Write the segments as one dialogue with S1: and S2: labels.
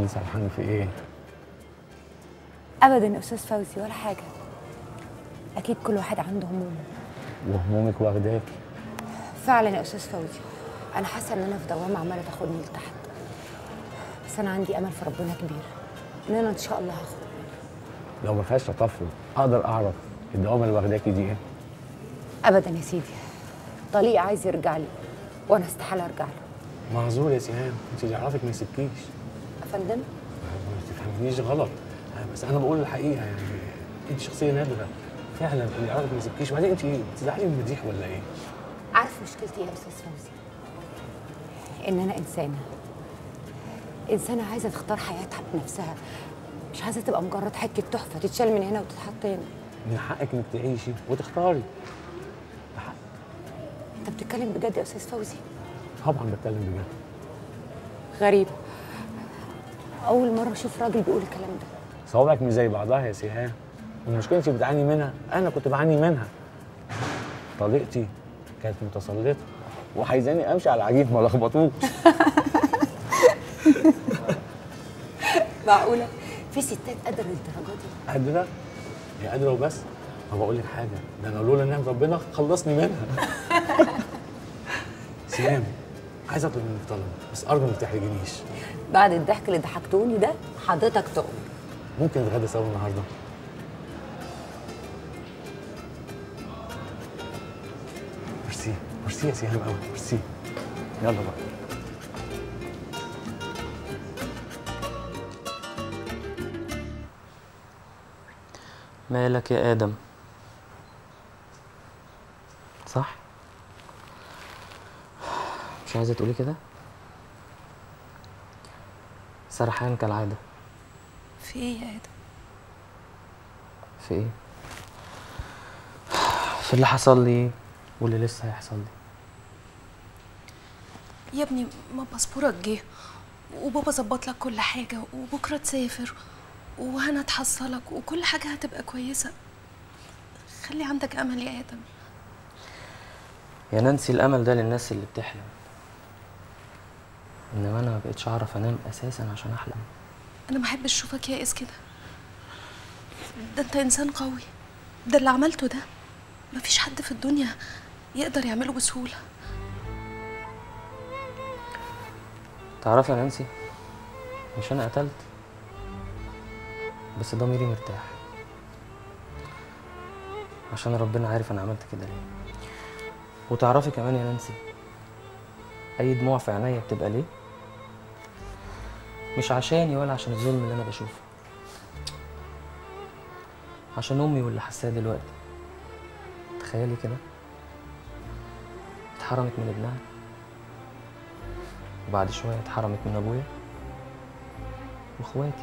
S1: سرحان في ايه
S2: ابدا يا استاذ فوزي ولا حاجه اكيد كل واحد عنده همومه
S1: وهمومك واخداك
S2: فعلا يا استاذ فوزي انا حاسه ان انا في دوامه عماله تاخدني لتحت بس انا عندي امل في ربنا كبير ان انا ان شاء الله هخرج
S1: لو ما فيهاش تطفل اقدر اعرف الدوامه اللي واخداكي دي ايه
S2: ابدا يا سيدي طليق عايز يرجع لي وانا استحاله ارجع له
S1: معذور يا سهام انت اللي يعرفك ما يسيبكيش
S2: افندم
S1: ما تفهمنيش غلط بس انا بقول الحقيقه يعني انت شخصيه نادره فعلا اللي يعرفك ما يسيبكيش وبعدين انت بتزعلي من المديح ولا ايه؟
S2: عارف مشكلتي ايه يا استاذ فوزي ان انا انسانه انسانه عايزه تختار حياتها بنفسها مش عايزه تبقى مجرد حته تحفه تتشال من هنا وتتحط هنا
S1: من حقك انك تعيشي وتختاري
S2: انت بتتكلم بجد يا استاذ فوزي
S1: طبعا بتكلم بجد
S2: غريبه اول مره اشوف راجل بيقول الكلام ده
S1: صوابعك مش زي بعضها يا سهام المشكله انت بتعاني منها انا كنت بعاني منها طليقتي كانت متسلطه وعايزاني امشي على العجيب ما لخبطوش
S2: معقوله في ستات قادره للدرجه دي
S1: قادره هي قادره وبس ما بقول لك حاجه ده انا لولا نعم ربنا خلصني منها سهام عايز اطلب منك طلب بس ارجو ما تحرجنيش
S2: بعد الضحك اللي ضحكتوني ده حضرتك تؤمر
S1: ممكن نتغدى سوا النهارده ميرسي ميرسي يا سهام قوي ميرسي يلا بقى
S3: مالك يا آدم صح مش عايزة تقولي كده سرحان كالعادة
S4: في ايه يا ادم
S3: في ايه في اللي حصل لي واللي لسه هيحصل لي
S4: يا ابني ما باسبورك جه وبابا ظبط لك كل حاجه وبكره تسافر وهنا تحصلك وكل حاجه هتبقى كويسه خلي عندك امل يا ادم
S3: يا نانسي الامل ده للناس اللي بتحلم انما انا ما بقتش اعرف انام اساسا عشان احلم
S4: انا ما احبش اشوفك يائس كده ده انت انسان قوي ده اللي عملته ده مفيش حد في الدنيا يقدر يعمله بسهوله
S3: تعرفي يا نانسي مش انا قتلت بس ضميري مرتاح عشان ربنا عارف انا عملت كده ليه وتعرفي كمان يا نانسي اي دموع في عينيا بتبقى ليه مش عشاني ولا عشان الظلم اللي انا بشوفه عشان امي واللي حاساه دلوقتي تخيلي كده اتحرمت من ابنها وبعد شويه اتحرمت من ابويا واخواتي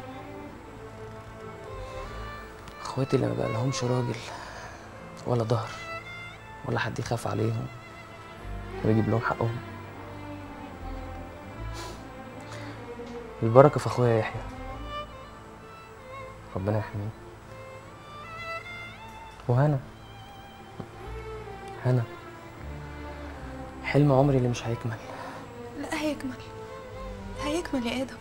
S3: اخواتي اللي ما بقى لهمش راجل ولا ظهر ولا حد يخاف عليهم ويجيب لهم حقهم البركة في أخويا يحيى ربنا يحميه وهنا هنا حلم عمري اللي مش هيكمل
S4: لا هيكمل هيكمل يا ادم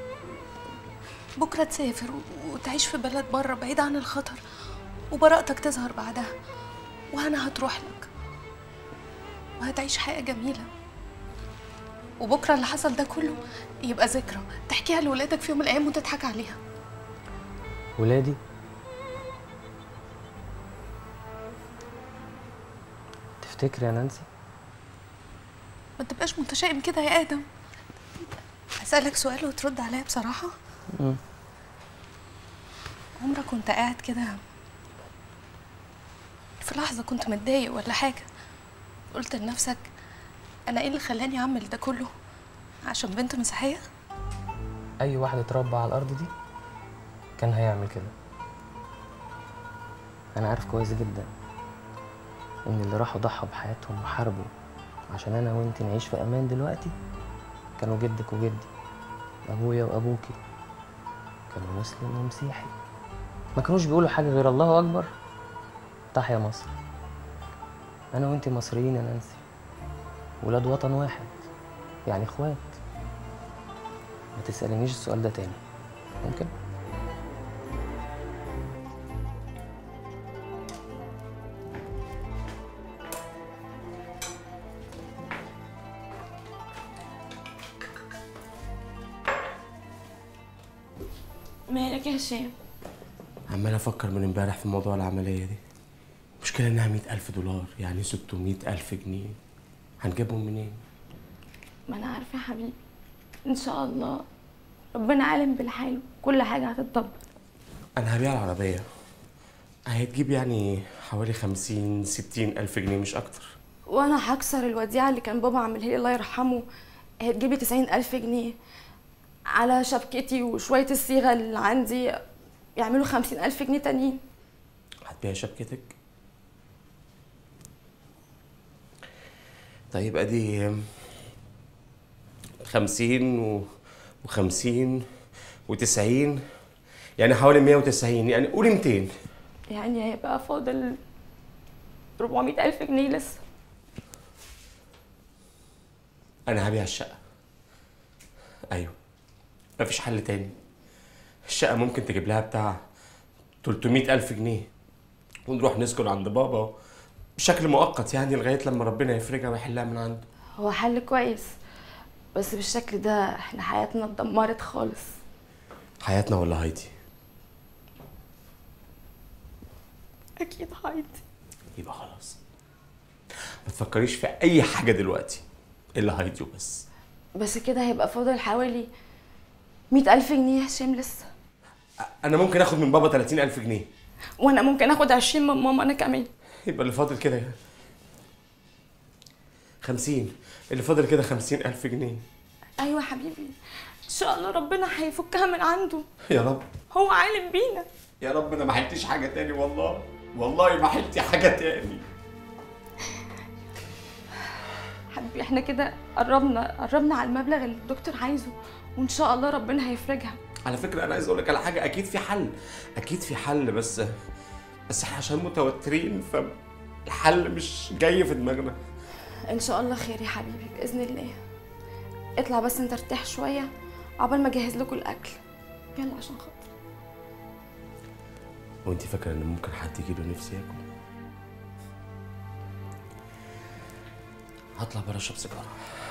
S4: بكره تسافر و- وتعيش في بلد بره بعيد عن الخطر وبراءتك تظهر بعدها وهنا هتروح لك وهتعيش حياه جميله وبكره اللي حصل ده كله يبقى ذكرى تحكيها لولادك في يوم من الايام وتضحك عليها
S3: ولادي تفتكري يا نانسي
S4: ما تبقاش متشائم كده يا ادم هسألك سؤال وترد عليا بصراحة
S3: مم.
S4: عمرك كنت قاعد كده في لحظة كنت متضايق ولا حاجة قلت لنفسك أنا إيه اللي خلاني أعمل ده كله عشان بنت مسيحية؟
S3: أي واحد اتربى على الأرض دي كان هيعمل كده أنا عارف كويس جدا إن اللي راحوا ضحوا بحياتهم وحاربوا عشان أنا وأنت نعيش في أمان دلوقتي كانوا جدك وجدي أبويا وأبوكي كانوا مسلم ومسيحي ما كانوش بيقولوا حاجة غير الله أكبر تحيا مصر أنا وأنت مصريين يا نانسي ولاد وطن واحد يعني إخوات ما تسألنيش السؤال ده تاني ممكن
S5: مالك يا هشام
S6: عمال افكر من امبارح في موضوع العمليه دي المشكله انها مئة ألف دولار يعني ستمائة ألف جنيه هنجيبهم منين
S5: ما انا عارفه يا حبيبي ان شاء الله ربنا عالم بالحال كل حاجه هتتدبر
S6: انا هبيع العربيه هتجيب يعني حوالي خمسين ستين ألف جنيه مش أكتر
S5: وانا هكسر الوديعه اللي كان بابا عاملها لي الله يرحمه هتجيبي تسعين الف جنيه على شبكتي وشويه الصيغه اللي عندي يعملوا خمسين الف جنيه تانيين
S6: هتبيع شبكتك طيب ادي خمسين و... وخمسين وتسعين يعني حوالي مية وتسعين يعني قولي ميتين
S5: يعني هيبقى فاضل 400 ألف جنيه لسه
S6: انا هبيع الشقه ايوه مفيش حل تاني الشقه ممكن تجيب لها بتاع 300 الف جنيه ونروح نسكن عند بابا بشكل مؤقت يعني لغايه لما ربنا يفرجها ويحلها من عنده
S5: هو حل كويس بس بالشكل ده احنا حياتنا اتدمرت خالص
S6: حياتنا ولا هايدي
S5: أكيد هايدي
S6: يبقى خلاص ما تفكريش في اي حاجه دلوقتي الا هايدي وبس
S5: بس كده هيبقى فاضل حوالي مئة ألف جنيه يا هشام لسه
S6: انا ممكن اخد من بابا 30 الف جنيه
S5: وأنا ممكن آخد عشرين من ماما أنا كمان
S6: يبقى اللي فاضل كده يعني 50 اللي فاضل كده 50 الف جنيه
S5: أيوة حبيبي إن شاء الله ربنا هيفكها من عنده
S6: يا رب
S5: هو عالم بينا
S6: يا رب انا ما حلتش حاجه تاني والله والله ما حلت حاجه تاني
S5: حبيبي احنا كده قربنا قربنا على المبلغ اللي الدكتور عايزه وإن شاء الله ربنا هيفرجها
S6: على فكره انا عايز اقول لك على حاجه اكيد في حل اكيد في حل بس بس احنا عشان متوترين فالحل مش جاي في دماغنا
S5: ان شاء الله خير يا حبيبي باذن الله اطلع بس انت ارتاح شويه عقبال ما اجهز لكم الاكل يلا عشان خاطر
S6: وانت فاكره ان ممكن حد يجي له نفسي ياكل هطلع بره اشرب سيجاره